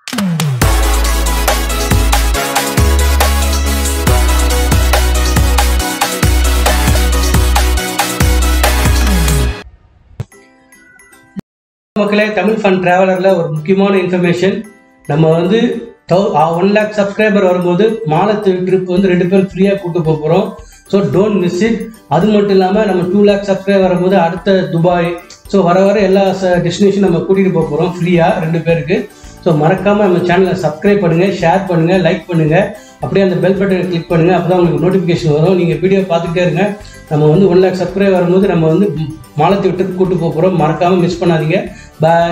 மக்களே தமிழ் ஃபன் டிராவலரில் ஒரு முக்கியமான இன்ஃபர்மேஷன் நம்ம வந்து ஒன் லேக் சப்ஸ்கிரைபர் வரும்போது மாலத்து ட்ரிப் வந்து ரெண்டு பேரும் ஃப்ரீயாக கூட்டு போக போகிறோம் ஸோ டோன்ட் மிஸ் இட் அது மட்டும் இல்லாமல் நம்ம டூ லேக் சப்ஸ்கிரைபர் வரும்போது அடுத்த துபாய் ஸோ வர வர எல்லா டெஸ்டினேஷன் நம்ம கூட்டிகிட்டு போக போகிறோம் ஃப்ரீயாக ரெண்டு பேருக்கு ஸோ மறக்காமல் நம்ம சேனலை சப்ஸ்கிரைப் பண்ணுங்கள் ஷேர் பண்ணுங்கள் லைக் பண்ணுங்கள் அப்படியே அந்த பெல் பட்டனை கிளிக் பண்ணுங்கள் அப்போ தான் உங்களுக்கு நோட்டிஃபிகேஷன் வரும் நீங்கள் வீடியோ பார்த்துட்டே இருங்க நம்ம வந்து ஒன் லேக் சப்ஸ்கிரைப் வரும்போது நம்ம வந்து மாலத்தை விட்டு கூட்டு போக போகிறோம் மறக்காமல் மிஸ் பண்ணாதீங்க பாய்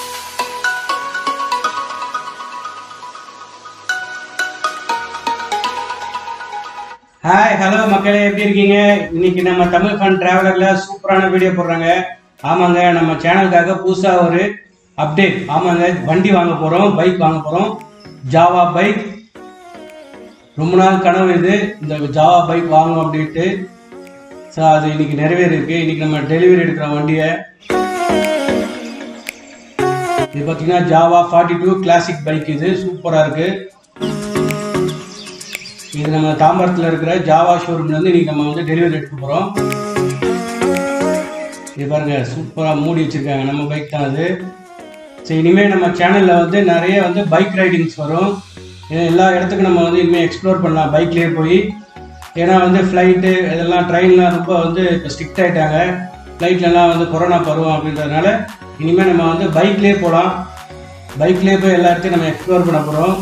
ஹாய் ஹலோ மக்களே எப்படி இருக்கீங்க இன்னைக்கு நம்ம தமிழ் ஃபன் டிராவலர்ல சூப்பரான வீடியோ போடுறாங்க ஆமாங்க நம்ம சேனலுக்காக புதுசாக ஒரு அப்டேட் ஆமாங்க வண்டி வாங்க போகிறோம் பைக் வாங்க போகிறோம் ஜாவா பைக் ரொம்ப நாள் கனவு இது இந்த ஜாவா பைக் வாங்கணும் அப்படின்ட்டு ஸோ அது இன்னைக்கு நிறைவேறிருக்கு இன்னைக்கு நம்ம டெலிவரி எடுக்கிற வண்டியை இது பார்த்தீங்கன்னா Jawa forty two classic bike இது சூப்பராக இருக்கு இது நம்ம தாம்பரத்தில் இருக்கிற ஜாவா ஷோரூம்லேருந்து இன்னைக்கு நம்ம வந்து டெலிவரி எடுக்க போகிறோம் இது பாருங்க சூப்பராக மூடி வச்சிருக்காங்க நம்ம பைக் தான் அது சரி இனிமேல் நம்ம சேனலில் வந்து நிறைய வந்து பைக் ரைடிங்ஸ் வரும் ஏன்னா எல்லா இடத்துக்கும் நம்ம வந்து இனிமேல் எக்ஸ்ப்ளோர் பண்ணலாம் பைக்லேயே போய் ஏன்னா வந்து ஃப்ளைட்டு இதெல்லாம் ட்ரெயின்லாம் ரொம்ப வந்து இப்போ ஸ்ட்ரிக்ட் ஆகிட்டாங்க ஃப்ளைட்லலாம் வந்து கொரோனா பருவம் அப்படின்றதுனால இனிமேல் நம்ம வந்து பைக்லேயே போகலாம் பைக்லேயே போய் எல்லா இடத்தையும் நம்ம எக்ஸ்ப்ளோர் பண்ண போகிறோம்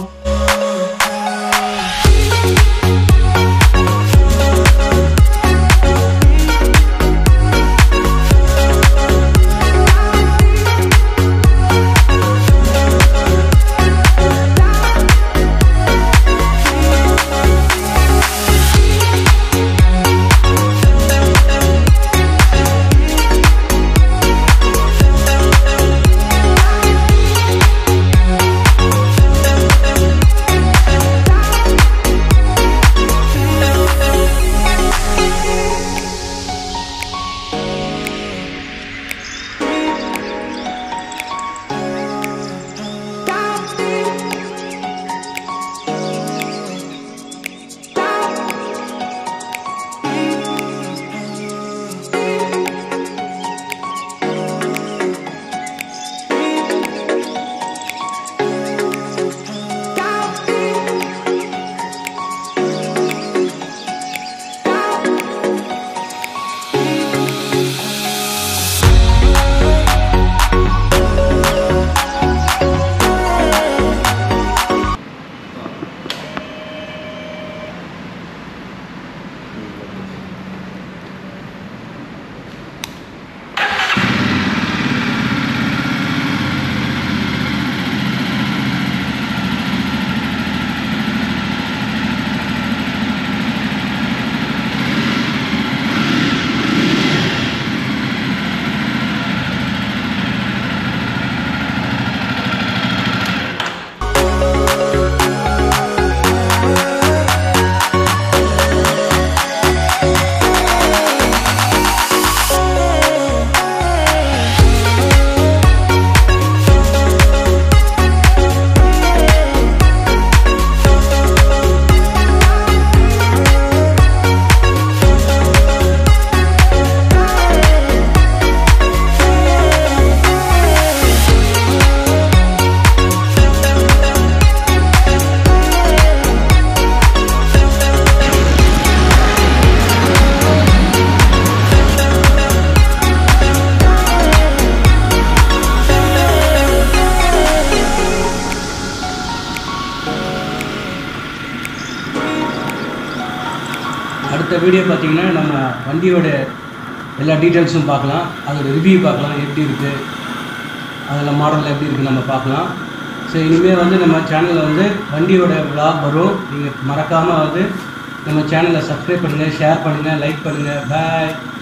அடுத்த வீடியோ பார்த்தீங்கன்னா நம்ம வண்டியோட எல்லா டீட்டெயில்ஸும் பார்க்கலாம் அதோட ரிவ்யூ பார்க்கலாம் எப்படி இருக்குது அதில் மாடல் எப்படி இருக்குது நம்ம பார்க்கலாம் ஸோ இனிமேல் வந்து நம்ம சேனலில் வந்து வண்டியோட vlog வரும் நீங்கள் மறக்காமல் வந்து நம்ம சேனலை சப்ஸ்கிரைப் பண்ணுங்கள் ஷேர் பண்ணுங்கள் லைக் பண்ணுங்கள் பாய்